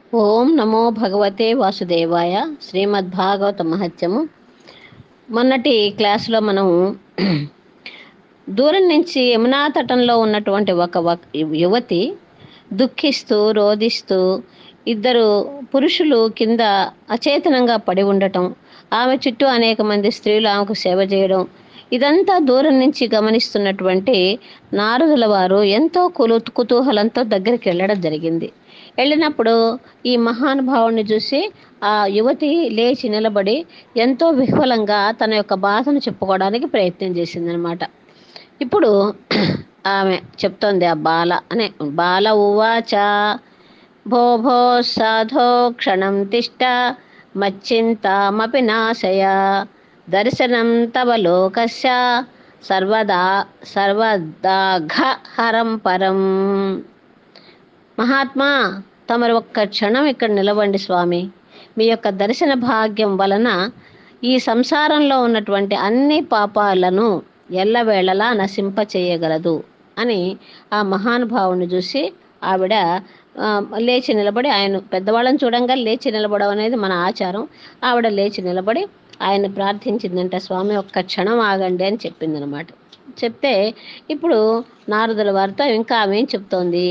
ఓం నమో భగవతే వాసుదేవాయ శ్రీమద్భాగవత మహత్యము మొన్నటి క్లాసులో మనం దూరం నుంచి యమునా తటంలో ఉన్నటువంటి ఒక వక్- యువతి దుఃఖిస్తూ రోదిస్తూ ఇద్దరు పురుషులు కింద అచేతనంగా పడి ఉండటం ఆమె చుట్టూ అనేక మంది స్త్రీలు ఆమెకు సేవ చేయడం ఇదంతా దూరం నుంచి గమనిస్తున్నటువంటి నారదుల వారు ఎంతో కులు కుతూహలంతో దగ్గరికి వెళ్ళడం జరిగింది వెళ్ళినప్పుడు ఈ మహానుభావుని చూసి ఆ యువతి లేచి నిలబడి ఎంతో విహ్వలంగా తన యొక్క బాధను చెప్పుకోవడానికి ప్రయత్నం చేసిందనమాట ఇప్పుడు ఆమె చెప్తోంది ఆ బాల అనే బాల ఉవాచ భో భో సాధో క్షణం తిష్ట మచ్చింతామపి నాశయ దర్శనం తవ లోకస్య సర్వదా సర్వదాఘ హరం పరం మహాత్మా తమరు ఒక్క క్షణం ఇక్కడ నిలవండి స్వామి మీ యొక్క దర్శన భాగ్యం వలన ఈ సంసారంలో ఉన్నటువంటి అన్ని పాపాలను ఎల్లవేళలా నశింప చేయగలదు అని ఆ మహానుభావుని చూసి ఆవిడ ఆ, లేచి నిలబడి ఆయన పెద్దవాళ్ళని చూడంగా లేచి నిలబడడం అనేది మన ఆచారం ఆవిడ లేచి నిలబడి ఆయన ప్రార్థించిందంట స్వామి ఒక్క క్షణం ఆగండి అని చెప్పిందనమాట చెప్తే ఇప్పుడు నారదుల వారితో ఇంకా ఆమె ఏం చెప్తోంది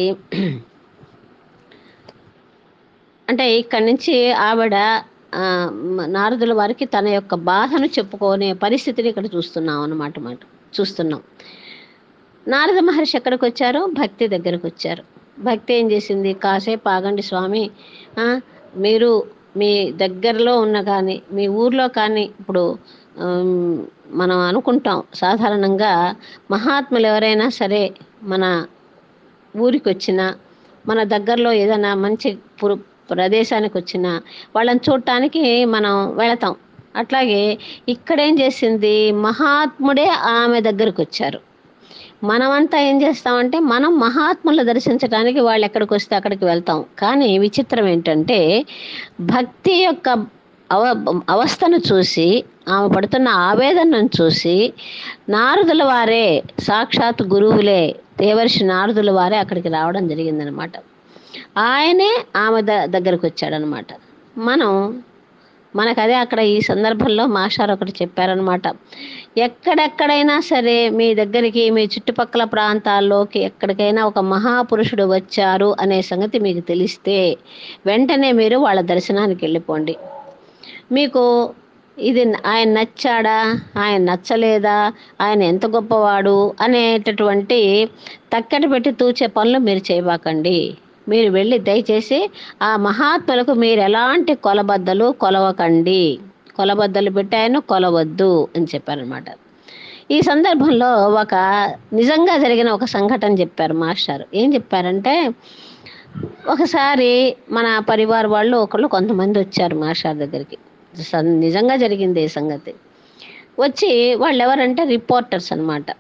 అంటే ఇక్కడి నుంచి ఆవిడ ఆ, మ- నారదుల వారికి తన యొక్క బాధను చెప్పుకునే పరిస్థితిని ఇక్కడ చూస్తున్నాం అన్నమాట మాట చూస్తున్నాం నారద మహర్షి ఎక్కడికి వచ్చారు భక్తి దగ్గరకు వచ్చారు భక్తి ఏం చేసింది కాసేపు ఆగండి స్వామి ఆ, మీరు మీ దగ్గరలో ఉన్న కానీ మీ ఊర్లో కానీ ఇప్పుడు ఉమ్, మనం అనుకుంటాం సాధారణంగా మహాత్ములు ఎవరైనా సరే మన ఊరికి వచ్చినా మన దగ్గరలో ఏదైనా మంచి పురు ప్రదేశానికి వచ్చినా వాళ్ళని చూడటానికి మనం వెళతాం అట్లాగే ఇక్కడేం చేసింది మహాత్ముడే ఆమె దగ్గరకు వచ్చారు మనమంతా ఏం చేస్తామంటే మనం మహాత్ములు దర్శించడానికి వాళ్ళు ఎక్కడికి వస్తే అక్కడికి వెళ్తాం కానీ విచిత్రం ఏంటంటే భక్తి యొక్క అవ అవస్థను చూసి ఆమె పడుతున్న ఆవేదనను చూసి నారదుల వారే సాక్షాత్ గురువులే దేవర్షి నారదుల వారే అక్కడికి రావడం జరిగిందనమాట ఆయనే ఆమె ద దగ్గరకు వచ్చాడనమాట మనం మనకు అదే అక్కడ ఈ సందర్భంలో మాస్టర్ ఒకటి చెప్పారనమాట ఎక్కడెక్కడైనా సరే మీ దగ్గరికి మీ చుట్టుపక్కల ప్రాంతాల్లోకి ఎక్కడికైనా ఒక మహాపురుషుడు వచ్చారు అనే సంగతి మీకు తెలిస్తే వెంటనే మీరు వాళ్ళ దర్శనానికి వెళ్ళిపోండి మీకు ఇది ఆయన నచ్చాడా ఆయన నచ్చలేదా ఆయన ఎంత గొప్పవాడు అనేటటువంటి తక్కటి పెట్టి తూచే పనులు మీరు చేయబాకండి మీరు వెళ్ళి దయచేసి ఆ మహాత్ములకు మీరు ఎలాంటి కొలబద్దలు కొలవకండి కొలబద్దలు పెట్టాయను కొలవద్దు అని చెప్పారనమాట ఈ సందర్భంలో ఒక నిజంగా జరిగిన ఒక సంఘటన చెప్పారు మాస్టర్ ఏం చెప్పారంటే ఒకసారి మన పరివార వాళ్ళు ఒకళ్ళు కొంతమంది వచ్చారు మాస్టర్ దగ్గరికి సన్- నిజంగా జరిగింది ఈ సంగతి వచ్చి వాళ్ళు ఎవరంటే రిపోర్టర్స్ అన్నమాట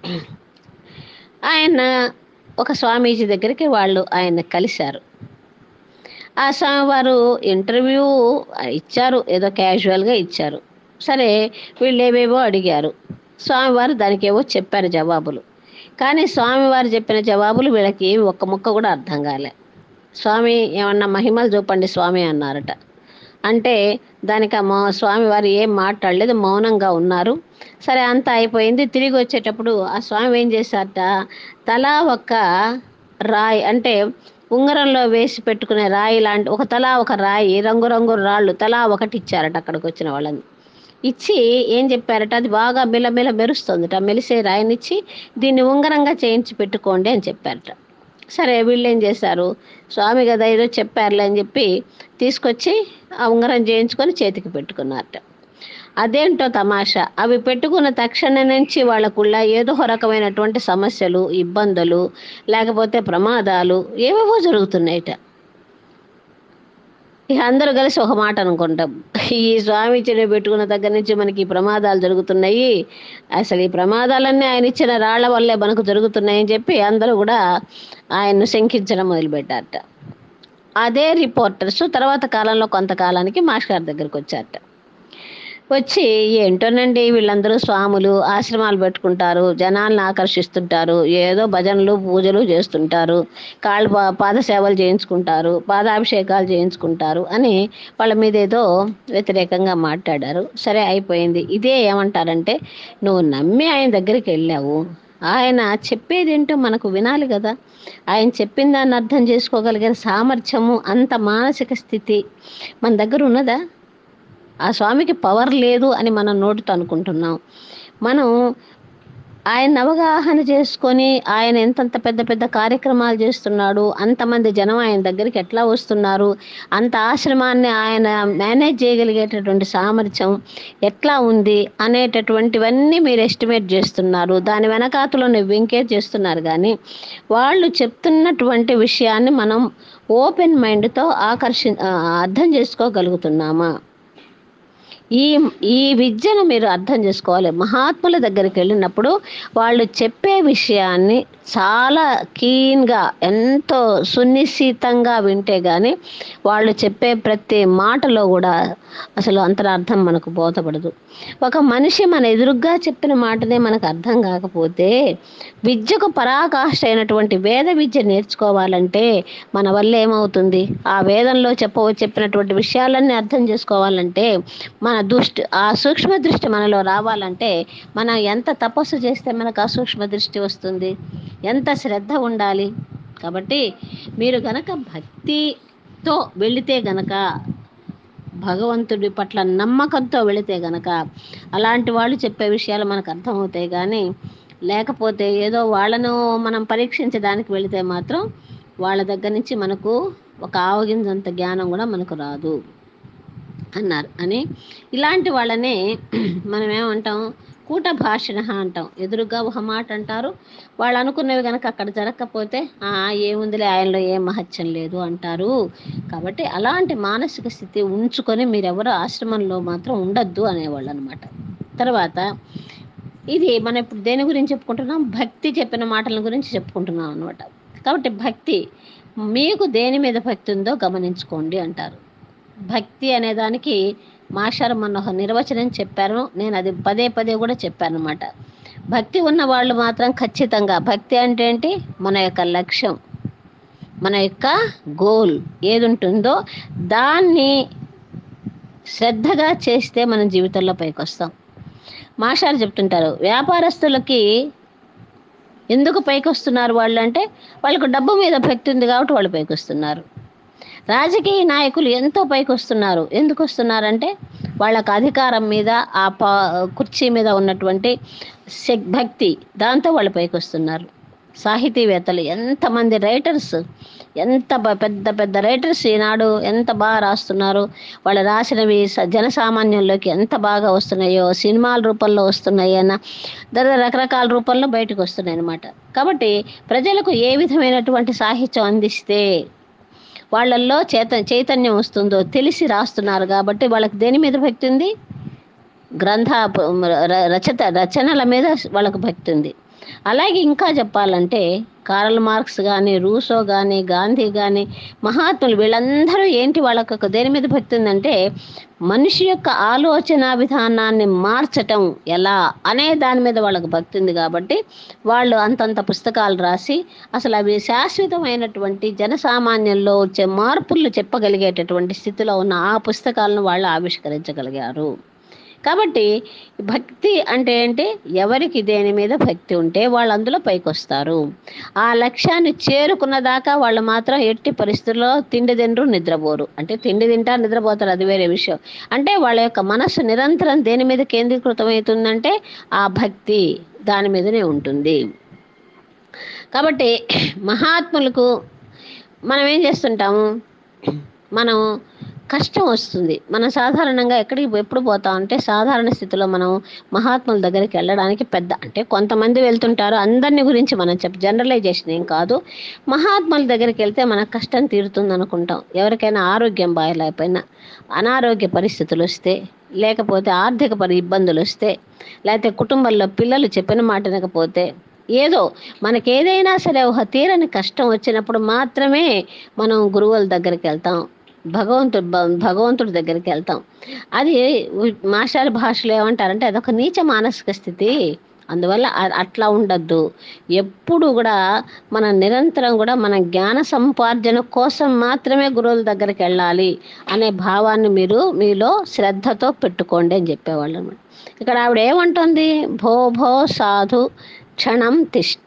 ఆయన ఒక స్వామీజీ దగ్గరికి వాళ్ళు ఆయన కలిశారు ఆ స్వామివారు ఇంటర్వ్యూ ఇచ్చారు ఏదో క్యాజువల్గా ఇచ్చారు సరే వీళ్ళు ఏవేవో అడిగారు స్వామివారు దానికి ఏవో చెప్పారు జవాబులు కానీ స్వామివారు చెప్పిన జవాబులు వీళ్ళకి ఒక్క ముక్క కూడా అర్థం కాలే స్వామి ఏమన్నా మహిమలు చూపండి స్వామి అన్నారట అంటే దానికి ఆ మౌ స్వామివారు ఏం మాట్లాడలేదు మౌనంగా ఉన్నారు సరే అంతా అయిపోయింది తిరిగి వచ్చేటప్పుడు ఆ స్వామి ఏం చేశారట తలా ఒక రాయి అంటే ఉంగరంలో వేసి పెట్టుకునే రాయి లాంటి ఒక తలా ఒక రాయి రంగురంగు రాళ్ళు తలా ఒకటి ఇచ్చారట అక్కడికి వచ్చిన వాళ్ళని ఇచ్చి ఏం చెప్పారట అది బాగా మిలమిల మెరుస్తుందట మెలిసే రాయినిచ్చి దీన్ని ఉంగరంగా చేయించి పెట్టుకోండి అని చెప్పారట సరే వీళ్ళు ఏం చేశారు స్వామి కదా ఏదో చెప్పారులే అని చెప్పి తీసుకొచ్చి ఆ ఉంగరం చేయించుకొని చేతికి పెట్టుకున్నారట అదేంటో తమాషా అవి పెట్టుకున్న తక్షణం నుంచి వాళ్ళకుள்ள ఏదో ఒక రకమైనటువంటి సమస్యలు ఇబ్బందులు లేకపోతే ప్రమాదాలు ఏవేవో జరుగుతున్నాయట ఇక అందరూ కలిసి ఒక మాట అనుకుంటాం ఈ స్వామి ఇచ్చిన పెట్టుకున్న దగ్గర నుంచి మనకి ఈ ప్రమాదాలు జరుగుతున్నాయి అసలు ఈ ప్రమాదాలన్నీ ఆయన ఇచ్చిన రాళ్ల వల్లే మనకు జరుగుతున్నాయని చెప్పి అందరూ కూడా ఆయన్ను శంకించడం మొదలుపెట్టారట అదే రిపోర్టర్స్ తర్వాత కాలంలో కొంతకాలానికి మాస్టర్ గారి దగ్గరికి వచ్చారట వచ్చి ఏంటోనండి వీళ్ళందరూ స్వాములు ఆశ్రమాలు పెట్టుకుంటారు జనాలను ఆకర్షిస్తుంటారు ఏదో భజనలు పూజలు చేస్తుంటారు కాళ్ళు పా పాదసేవలు చేయించుకుంటారు పాదాభిషేకాలు చేయించుకుంటారు అని వాళ్ళ మీద ఏదో వ్యతిరేకంగా మాట్లాడారు సరే అయిపోయింది ఇదే ఏమంటారంటే నువ్వు నమ్మి ఆయన దగ్గరికి వెళ్ళావు ఆయన చెప్పేదేంటో మనకు వినాలి కదా ఆయన చెప్పిన దాన్ని అర్థం చేసుకోగలిగిన సామర్థ్యము అంత మానసిక స్థితి మన దగ్గర ఉన్నదా ఆ స్వామికి పవర్ లేదు అని మనం నోటితో అనుకుంటున్నాం మనం ఆయన అవగాహన చేసుకొని ఆయన ఎంతంత పెద్ద పెద్ద కార్యక్రమాలు చేస్తున్నాడు అంతమంది జనం ఆయన దగ్గరికి ఎట్లా వస్తున్నారు అంత ఆశ్రమాన్ని ఆయన మేనేజ్ చేయగలిగేటటువంటి సామర్థ్యం ఎట్లా ఉంది అనేటటువంటివన్నీ మీరు ఎస్టిమేట్ చేస్తున్నారు దాని వెనకాతలో వెంకేజ్ చేస్తున్నారు కానీ వాళ్ళు చెప్తున్నటువంటి విషయాన్ని మనం ఓపెన్ మైండ్తో ఆకర్షి ఆ, అర్థం చేసుకోగలుగుతున్నామా ఈ ఈ విద్యను మీరు అర్థం చేసుకోవాలి మహాత్ముల దగ్గరికి వెళ్ళినప్పుడు వాళ్ళు చెప్పే విషయాన్ని చాలా కీన్గా ఎంతో సునిశ్చితంగా వింటే కానీ వాళ్ళు చెప్పే ప్రతి మాటలో కూడా అసలు అంతరార్థం మనకు బోధపడదు ఒక మనిషి మన ఎదురుగ్గా చెప్పిన మాటనే మనకు అర్థం కాకపోతే విద్యకు పరాకాష్ట అయినటువంటి వేద విద్య నేర్చుకోవాలంటే మన వల్ల ఏమవుతుంది ఆ వేదంలో చెప్ప చెప్పినటువంటి విషయాలన్నీ అర్థం చేసుకోవాలంటే మన దృష్టి ఆ సూక్ష్మ దృష్టి మనలో రావాలంటే మనం ఎంత తపస్సు చేస్తే మనకు ఆ సూక్ష్మ దృష్టి వస్తుంది ఎంత శ్రద్ధ ఉండాలి కాబట్టి మీరు గనక భక్తితో వెళితే గనక భగవంతుడి పట్ల నమ్మకంతో వెళితే గనక అలాంటి వాళ్ళు చెప్పే విషయాలు మనకు అర్థమవుతాయి కానీ లేకపోతే ఏదో వాళ్ళను మనం పరీక్షించడానికి వెళితే మాత్రం వాళ్ళ దగ్గర నుంచి మనకు ఒక ఆవగింజంత జ్ఞానం కూడా మనకు రాదు అన్నారు అని ఇలాంటి వాళ్ళనే మనం ఏమంటాం కూట భాషణ అంటాం ఎదురుగా ఒక మాట అంటారు వాళ్ళు అనుకున్నవి కనుక అక్కడ జరగకపోతే "ఆ, ఏముందిలే ఆయనలో ఏం మహత్యం లేదు అంటారు కాబట్టి అలాంటి మానసిక స్థితి ఉంచుకొని మీరెవరు ఆశ్రమంలో మాత్రం ఉండొద్దు అనేవాళ్ళు అనమాట తర్వాత ఇది మనం ఇప్పుడు దేని గురించి చెప్పుకుంటున్నాం భక్తి చెప్పిన మాటల గురించి చెప్పుకుంటున్నాం అనమాట కాబట్టి భక్తి మీకు దేని మీద భక్తి ఉందో గమనించుకోండి అంటారు భక్తి అనే దానికి మాస్టర్ మొన్న ఒక నిర్వచనం చెప్పారు నేను అది పదే పదే కూడా చెప్పాను అనమాట భక్తి ఉన్న వాళ్ళు మాత్రం ఖచ్చితంగా భక్తి అంటే ఏంటి మన యొక్క లక్ష్యం మన యొక్క గోల్ ఏది ఉంటుందో దాన్ని శ్రద్ధగా చేస్తే మనం జీవితంలో పైకి వస్తాం మాస్టారు చెప్తుంటారు వ్యాపారస్తులకి ఎందుకు పైకి వస్తున్నారు వాళ్ళు అంటే వాళ్ళకు డబ్బు మీద భక్తి ఉంది కాబట్టి వాళ్ళు పైకి వస్తున్నారు రాజకీయ నాయకులు ఎంతో పైకి వస్తున్నారు ఎందుకు వస్తున్నారంటే వాళ్ళకు అధికారం మీద ఆ ప కుర్చీ మీద ఉన్నటువంటి శక్- భక్తి దాంతో వాళ్ళు పైకి వస్తున్నారు సాహితీవేత్తలు ఎంతమంది రైటర్స్ ఎంత బ- పెద్ద పెద్ద రైటర్స్ ఈనాడు ఎంత బాగా రాస్తున్నారు వాళ్ళు రాసినవి స- జనసామాన్యంలోకి ఎంత బాగా వస్తున్నాయో సినిమాల రూపంలో వస్తున్నాయి అన్న దాదాపు రకరకాల రూపంలో బయటకు వస్తున్నాయి అన్నమాట కాబట్టి ప్రజలకు ఏ విధమైనటువంటి సాహిత్యం అందిస్తే వాళ్ళల్లో చేత చైతన్యం వస్తుందో తెలిసి రాస్తున్నారు కాబట్టి వాళ్ళకి దేని మీద భక్తి ఉంది గ్రంథ ర- రచత రచనల మీద వాళ్ళకు భక్తి ఉంది అలాగే ఇంకా చెప్పాలంటే కారల్ మార్క్స్ కానీ రూసో కానీ గాంధీ కానీ మహాత్ములు వీళ్ళందరూ ఏంటి వాళ్ళకు ఒక దేని మీద భక్తి ఉందంటే మనిషి యొక్క ఆలోచన విధానాన్ని మార్చటం ఎలా అనే దాని మీద వాళ్ళకు భక్తి ఉంది కాబట్టి వాళ్ళు అంతంత పుస్తకాలు రాసి అసలు అవి శాశ్వతమైనటువంటి జనసామాన్యంలో వచ్చే మార్పులు చెప్పగలిగేటటువంటి స్థితిలో ఉన్న ఆ పుస్తకాలను వాళ్ళు ఆవిష్కరించగలిగారు కాబట్టి భక్తి అంటే ఏంటి ఎవరికి దేని మీద భక్తి ఉంటే వాళ్ళు అందులో పైకి వస్తారు ఆ లక్ష్యాన్ని చేరుకున్న దాకా వాళ్ళు మాత్రం ఎట్టి పరిస్థితుల్లో తిండి తినరు నిద్రపోరు అంటే తిండి తింటారు నిద్రపోతారు అది వేరే విషయం అంటే వాళ్ళ యొక్క మనస్సు నిరంతరం దేని మీద కేంద్రీకృతమవుతుందంటే ఆ భక్తి దాని మీదనే ఉంటుంది కాబట్టి మహాత్ములకు మనం ఏం చేస్తుంటాము మనం కష్టం వస్తుంది మనం సాధారణంగా ఎక్కడికి ఎప్పుడు పోతాం అంటే సాధారణ స్థితిలో మనం మహాత్ముల దగ్గరికి వెళ్ళడానికి పెద్ద అంటే కొంతమంది వెళ్తుంటారు అందరిని గురించి మనం చెప్ప జనరలైజేషన్ ఏం కాదు మహాత్ముల దగ్గరికి వెళ్తే మన కష్టం తీరుతుంది అనుకుంటాం ఎవరికైనా ఆరోగ్యం బాగలేకపోయినా అనారోగ్య పరిస్థితులు వస్తే లేకపోతే ఆర్థిక పరి ఇబ్బందులు వస్తే లేకపోతే కుటుంబంలో పిల్లలు చెప్పిన మాట వినకపోతే ఏదో మనకి ఏదైనా సరే ఒక తీరని కష్టం వచ్చినప్పుడు మాత్రమే మనం గురువుల దగ్గరికి వెళ్తాం భగవంతుడు భ- భగవంతుడి దగ్గరికి వెళ్తాం అది ఉ- మాస్టర్ భాషలో ఏమంటారంటే అదొక నీచ మానసిక స్థితి అందువల్ల అ- అట్లా ఉండద్దు ఎప్పుడు కూడా మన నిరంతరం కూడా మన జ్ఞాన సంపార్జన కోసం మాత్రమే గురువుల దగ్గరికి వెళ్ళాలి అనే భావాన్ని మీరు మీలో శ్రద్ధతో పెట్టుకోండి అని చెప్పేవాళ్ళు అనమాట ఇక్కడ ఆవిడ ఏమంటుంది భో భో సాధు క్షణం తిష్ట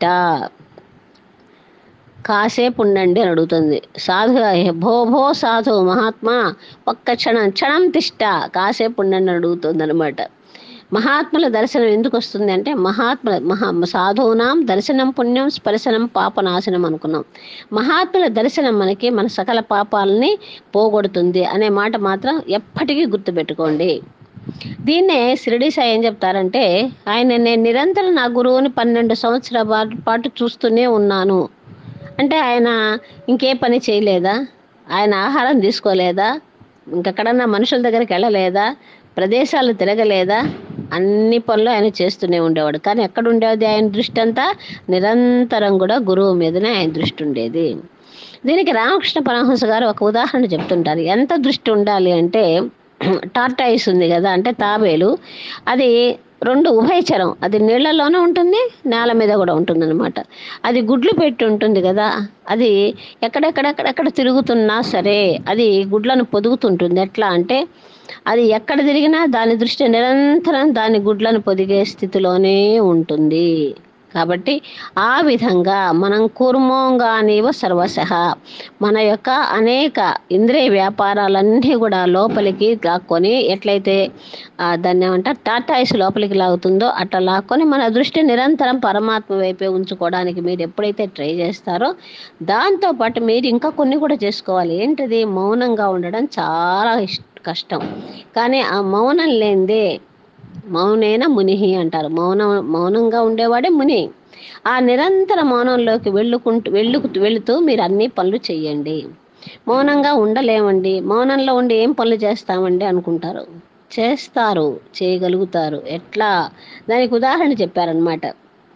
కాసేపు ఉండండి అని అడుగుతుంది సాధు భో భో సాధు మహాత్మా ఒక్క క్షణం క్షణం తిష్ట కాసేపు ఉండండి అని అడుగుతుంది అనమాట మహాత్ముల దర్శనం ఎందుకు వస్తుంది అంటే మహాత్ముల మహా సాధువునాం దర్శనం పుణ్యం స్పర్శనం పాపనాశనం అనుకున్నాం మహాత్ముల దర్శనం మనకి మన సకల పాపాలని పోగొడుతుంది అనే మాట మాత్రం ఎప్పటికీ గుర్తుపెట్టుకోండి దీన్నే షిరిడి సాయి ఏం చెప్తారంటే ఆయన నేను నిరంతరం నా గురువుని పన్నెండు సంవత్సరాల పాటు- పాటు చూస్తూనే ఉన్నాను అంటే ఆయన ఇంకే పని చేయలేదా ఆయన ఆహారం తీసుకోలేదా ఇంకెక్కడన్నా మనుషుల దగ్గరికి వెళ్ళలేదా ప్రదేశాలు తిరగలేదా అన్ని పనులు ఆయన చేస్తూనే ఉండేవాడు కానీ ఎక్కడ ఉండేది ఆయన దృష్టి అంతా నిరంతరం కూడా గురువు మీదనే ఆయన దృష్టి ఉండేది దీనికి రామకృష్ణ పరమహంస గారు ఒక ఉదాహరణ చెప్తుంటారు ఎంత దృష్టి ఉండాలి అంటే టార్టాయిస్ ఉంది కదా అంటే తాబేలు అది రెండు ఉభయచరం అది నీళ్లలోనే ఉంటుంది నేల మీద కూడా ఉంటుంది అనమాట అది గుడ్లు పెట్టి ఉంటుంది కదా అది ఎక్కడెక్కడెక్కడెక్కడ తిరుగుతున్నా సరే అది గుడ్లను పొదుగుతుంటుంది ఎట్లా అంటే అది ఎక్కడ తిరిగినా దాని దృష్టి నిరంతరం దాని గుడ్లను పొదిగే స్థితిలోనే ఉంటుంది కాబట్టి ఆ విధంగా మనం కూర్మోంగానివ సర్వశః మన యొక్క అనేక ఇంద్రియ వ్యాపారాలన్నీ కూడా లోపలికి లాక్కొని ఎట్లయితే ఆ, దాన్ని ఏమంటారు టాటాయిస్ లోపలికి లాగుతుందో అట్లా లాక్కొని మన దృష్టి నిరంతరం పరమాత్మ వైపే ఉంచుకోవడానికి మీరు ఎప్పుడైతే ట్రై చేస్తారో దాంతోపాటు మీరు ఇంకా కొన్ని కూడా చేసుకోవాలి ఏంటిది మౌనంగా ఉండడం చాలా ఇష్ కష్టం కానీ ఆ మౌనం లేనిదే మౌనేన మునిహి అంటారు మౌనం మౌనంగా ఉండేవాడే ముని ఆ నిరంతర మౌనంలోకి వెళ్ళుకుంటూ వెళ్ళుకు వెళుతూ మీరు అన్ని పనులు చెయ్యండి మౌనంగా ఉండలేమండి మౌనంలో ఉండి ఏం పనులు చేస్తామండి అనుకుంటారు చేస్తారు చేయగలుగుతారు ఎట్లా దానికి ఉదాహరణ చెప్పారనమాట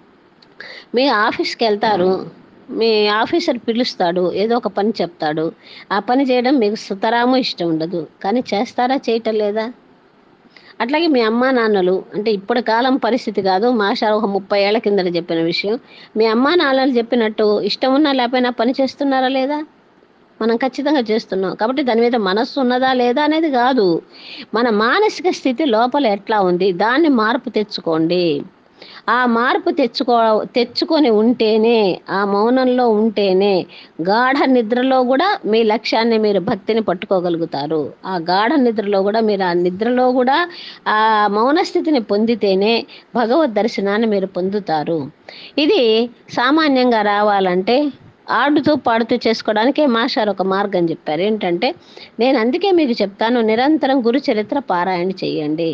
మీ ఆఫీస్కి వెళ్తారు మీ ఆఫీసర్ పిలుస్తాడు ఏదో ఒక పని చెప్తాడు ఆ పని చేయడం మీకు సుతరాము ఇష్టం ఉండదు కానీ చేస్తారా చేయటం లేదా అట్లాగే మీ అమ్మా నాన్నలు అంటే ఇప్పుడు కాలం పరిస్థితి కాదు మాషారు ఒక ముప్పై ఏళ్ల కిందట చెప్పిన విషయం మీ అమ్మా నాన్నలు చెప్పినట్టు ఇష్టం ఉన్నా లేకపోయినా పని చేస్తున్నారా లేదా మనం ఖచ్చితంగా చేస్తున్నాం కాబట్టి దాని మీద మనస్సు ఉన్నదా లేదా అనేది కాదు మన మానసిక స్థితి లోపల ఎట్లా ఉంది దాన్ని మార్పు తెచ్చుకోండి ఆ మార్పు తెచ్చుకో తెచ్చుకొని ఉంటేనే ఆ మౌనంలో ఉంటేనే గాఢ నిద్రలో కూడా మీ లక్ష్యాన్ని మీరు భక్తిని పట్టుకోగలుగుతారు ఆ గాఢ నిద్రలో కూడా మీరు ఆ నిద్రలో కూడా ఆ మౌన స్థితిని పొందితేనే భగవద్ దర్శనాన్ని మీరు పొందుతారు ఇది సామాన్యంగా రావాలంటే ఆడుతూ పాడుతూ చేసుకోవడానికే మాస్టర్ ఒక మార్గం చెప్పారు ఏంటంటే నేను అందుకే మీకు చెప్తాను నిరంతరం గురు చరిత్ర పారాయణ చేయండి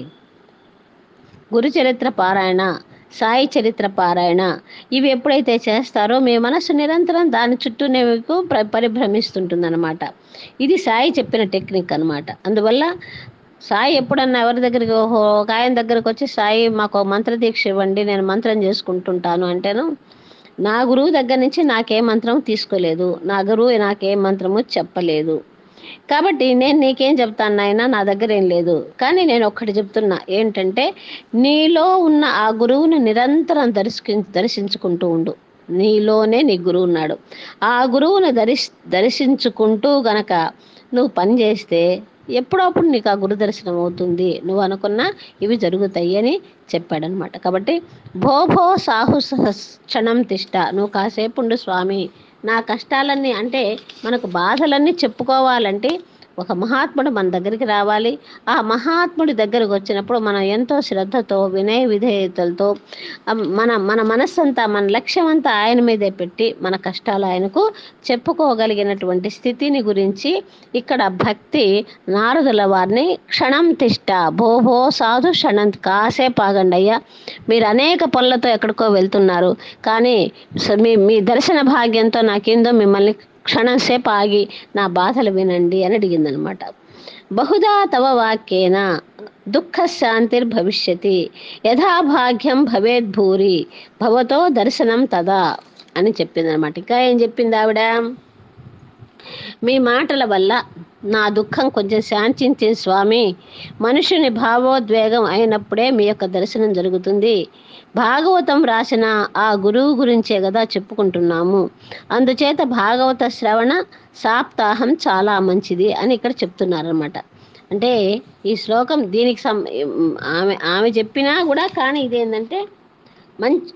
గురు చరిత్ర పారాయణ సాయి చరిత్ర పారాయణ ఇవి ఎప్పుడైతే చేస్తారో మీ మనసు నిరంతరం దాని చుట్టూనే మీకు ప్ర పరిభ్రమిస్తుంటుందన్నమాట ఇది సాయి చెప్పిన టెక్నిక్ అన్నమాట అందువల్ల సాయి ఎప్పుడన్నా ఎవరి దగ్గరికి ఓహో ఒక ఆయన దగ్గరికి వచ్చి సాయి మాకు ఒక మంత్ర దీక్ష ఇవ్వండి నేను మంత్రం చేసుకుంటుంటాను అంటేను నా గురువు దగ్గర నుంచి నాకే మంత్రం తీసుకోలేదు నా గురువు నాకే మంత్రము చెప్పలేదు కాబట్టి నేను నీకేం చెప్తాను నాయన నా దగ్గర ఏం లేదు కానీ నేను ఒక్కటి చెప్తున్నా ఏంటంటే నీలో ఉన్న ఆ గురువుని నిరంతరం దర్శి దర్శించుకుంటూ ఉండు నీలోనే నీ గురువు ఉన్నాడు ఆ గురువును దర్శి దర్శించుకుంటూ గనక నువ్వు పని చేస్తే ఎప్పుడప్పుడు నీకు ఆ గురు దర్శనం అవుతుంది నువ్వు అనుకున్న ఇవి జరుగుతాయి అని చెప్పాడనమాట కాబట్టి భో భో సాహు సహ- క్షణం తిష్ట నువ్వు కాసేపు ఉండు స్వామి నా కష్టాలన్నీ అంటే మనకు బాధలన్నీ చెప్పుకోవాలంటే ఒక మహాత్ముడు మన దగ్గరికి రావాలి ఆ మహాత్ముడి దగ్గరకు వచ్చినప్పుడు మనం ఎంతో శ్రద్ధతో వినయ విధేయతలతో ఆ, మన మన మనస్సంతా మన లక్ష్యం అంతా ఆయన మీదే పెట్టి మన కష్టాలు ఆయనకు చెప్పుకోగలిగినటువంటి స్థితిని గురించి ఇక్కడ భక్తి నారదుల వారిని క్షణం తిష్ట భో భో సాధు క్షణం కాసేపు ఆగండి అయ్యా మీరు అనేక పనులతో ఎక్కడికో వెళ్తున్నారు కానీ స- మీ మీ దర్శన భాగ్యంతో నాకేందో మిమ్మల్ని క్షణం సేపు ఆగి నా బాధలు వినండి అని అడిగిందనమాట బహుదా తవ వాక్యేన దుఃఖ శాంతిర్భవిష్యతి యథాభాగ్యం భవేద్ భూరి భవతో దర్శనం తదా అని చెప్పిందనమాట ఇంకా ఏం చెప్పింది ఆవిడ మీ మాటల వల్ల నా దుఃఖం కొంచెం శాంతించే స్వామి మనుషుని భావోద్వేగం అయినప్పుడే మీ యొక్క దర్శనం జరుగుతుంది భాగవతం రాసిన ఆ గురువు గురించే కదా చెప్పుకుంటున్నాము అందుచేత భాగవత శ్రవణ సాప్తాహం చాలా మంచిది అని ఇక్కడ చెప్తున్నారనమాట అంటే ఈ శ్లోకం దీనికి సం ఆమె ఆమె చెప్పినా కూడా కానీ ఇదేంటంటే మంచి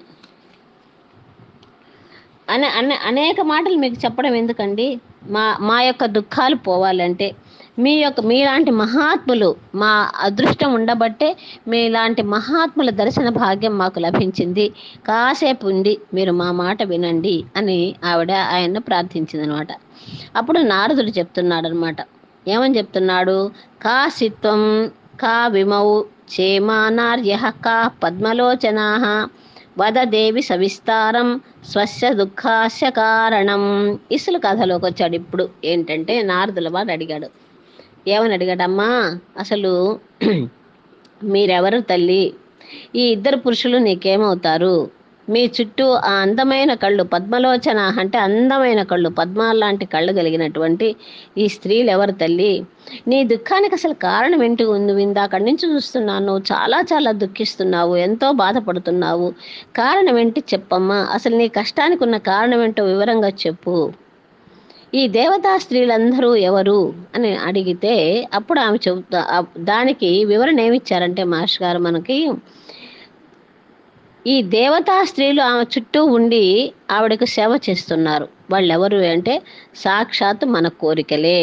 అనే అనే అనేక మాటలు మీకు చెప్పడం ఎందుకండి మా మా యొక్క దుఃఖాలు పోవాలంటే మీ యొక్క మీలాంటి మహాత్ములు మా అదృష్టం ఉండబట్టే మీలాంటి మహాత్ముల దర్శన భాగ్యం మాకు లభించింది కాసేపు ఉండి మీరు మా మాట వినండి అని ఆవిడ ఆయన్ను ప్రార్థించింది అనమాట అప్పుడు నారదుడు చెప్తున్నాడు అనమాట ఏమని చెప్తున్నాడు కాసిత్వం కా విమౌ చేమానార్య కా పద్మలోచనా వదదేవి సవిస్తారం స్వస్య దుఃఖాస్య కారణం ఇసులు కథలోకి వచ్చాడు ఇప్పుడు ఏంటంటే నారదుల వాడు అడిగాడు ఏమని అడిగాడమ్మా అసలు మీరెవరు తల్లి ఈ ఇద్దరు పురుషులు నీకేమవుతారు మీ చుట్టూ ఆ అందమైన కళ్ళు పద్మలోచన అంటే అందమైన కళ్ళు పద్మాల లాంటి కళ్ళు కలిగినటువంటి ఈ స్త్రీలు ఎవరు తల్లి నీ దుఃఖానికి అసలు కారణం ఏంటి ఉంది ఇందాకడి నుంచి చూస్తున్నాను నువ్వు చాలా చాలా దుఃఖిస్తున్నావు ఎంతో బాధపడుతున్నావు కారణం ఏంటి చెప్పమ్మా అసలు నీ కష్టానికి ఉన్న కారణం ఏంటో వివరంగా చెప్పు ఈ దేవతా స్త్రీలందరూ ఎవరు అని అడిగితే అప్పుడు ఆమె చెబుతా దానికి వివరణ ఏమిచ్చారంటే మాస్టర్ గారు మనకి ఈ దేవతా స్త్రీలు ఆమె చుట్టూ ఉండి ఆవిడకు సేవ చేస్తున్నారు వాళ్ళు ఎవరు అంటే సాక్షాత్ మన కోరికలే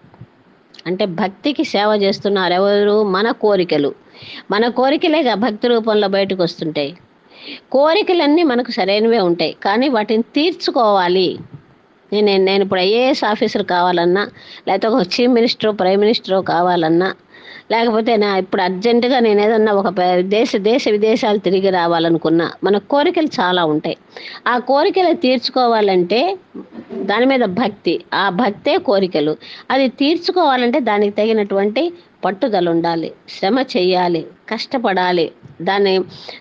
అంటే భక్తికి సేవ చేస్తున్నారు ఎవరు మన కోరికలు మన కోరికలేగా భక్తి రూపంలో బయటకు వస్తుంటాయి కోరికలన్నీ మనకు సరైనవే ఉంటాయి కానీ వాటిని తీర్చుకోవాలి నేను నేను ఇప్పుడు ఐఏఎస్ ఆఫీసర్ కావాలన్నా లేకపోతే ఒక చీఫ్ మినిస్టర్ ప్రైమ్ మినిస్టర్ కావాలన్నా లేకపోతే నా ఇప్పుడు అర్జెంటుగా నేను ఏదన్నా ఒక దేశ దేశ విదేశాలు తిరిగి రావాలనుకున్నా మన కోరికలు చాలా ఉంటాయి ఆ కోరికలు తీర్చుకోవాలంటే దాని మీద భక్తి ఆ భక్తే కోరికలు అది తీర్చుకోవాలంటే దానికి తగినటువంటి పట్టుదల ఉండాలి శ్రమ చేయాలి కష్టపడాలి దాన్ని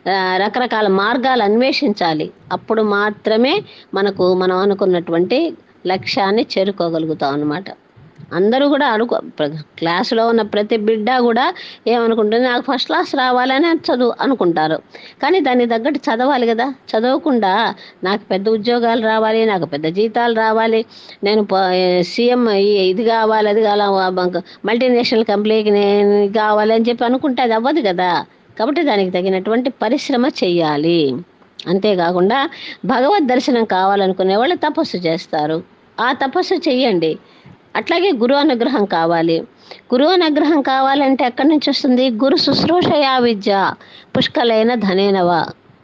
రకరకాల మార్గాలు అన్వేషించాలి అప్పుడు మాత్రమే మనకు మనం అనుకున్నటువంటి లక్ష్యాన్ని చేరుకోగలుగుతాం అన్నమాట అందరూ కూడా అనుకో క్లాసులో ఉన్న ప్రతి బిడ్డ కూడా ఏమనుకుంటుంది నాకు ఫస్ట్ క్లాస్ రావాలని చదువు అనుకుంటారు కానీ దానికి తగ్గట్టు చదవాలి కదా చదవకుండా నాకు పెద్ద ఉద్యోగాలు రావాలి నాకు పెద్ద జీతాలు రావాలి నేను సీఎం ఇది కావాలి అది కావాలి మల్టీనేషనల్ కంపెనీకి నేను కావాలి అని చెప్పి అనుకుంటే అది అవ్వదు కదా కాబట్టి దానికి తగినటువంటి పరిశ్రమ చెయ్యాలి అంతేకాకుండా భగవద్ దర్శనం కావాలనుకునే వాళ్ళు తపస్సు చేస్తారు ఆ తపస్సు చెయ్యండి అట్లాగే గురు అనుగ్రహం కావాలి గురువు అనుగ్రహం కావాలంటే ఎక్కడి నుంచి వస్తుంది గురు శుశ్రూషయా విద్య పుష్కలైన ధనేనవా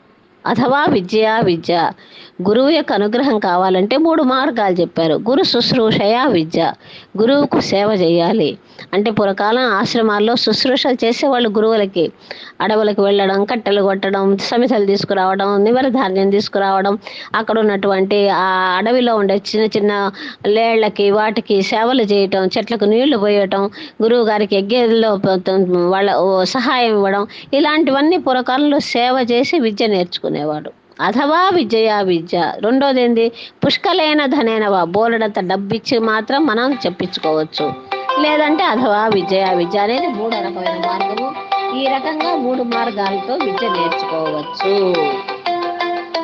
అథవా విద్యయా విద్య గురువు యొక్క అనుగ్రహం కావాలంటే మూడు మార్గాలు చెప్పారు గురు శుశ్రూషయా విద్య గురువుకు సేవ చేయాలి అంటే పురకాలం ఆశ్రమాల్లో శుశ్రూషలు చేసేవాళ్ళు గురువులకి అడవులకు వెళ్ళడం కట్టెలు కొట్టడం సమితలు తీసుకురావడం నివరధాన్యం తీసుకురావడం అక్కడ ఉన్నటువంటి ఆ అడవిలో ఉండే చిన్న చిన్న లేళ్లకి వాటికి సేవలు చేయటం చెట్లకు నీళ్లు పోయటం గురువు గారికి ఎగ్గేదిలో వాళ్ళ సహాయం ఇవ్వడం ఇలాంటివన్నీ పురకాలంలో సేవ చేసి విద్య నేర్చుకునేవాడు అథవా విద్యయా విద్య రెండోది ఏంది పుష్కలైన ధనైనవా బోలెడంత డబ్బిచ్చి మాత్రం మనం చెప్పించుకోవచ్చు లేదంటే అథవా విద్యయా విద్య అనేది మూడో రకమైన మార్గము ఈ రకంగా మూడు మార్గాలతో విద్య నేర్చుకోవచ్చు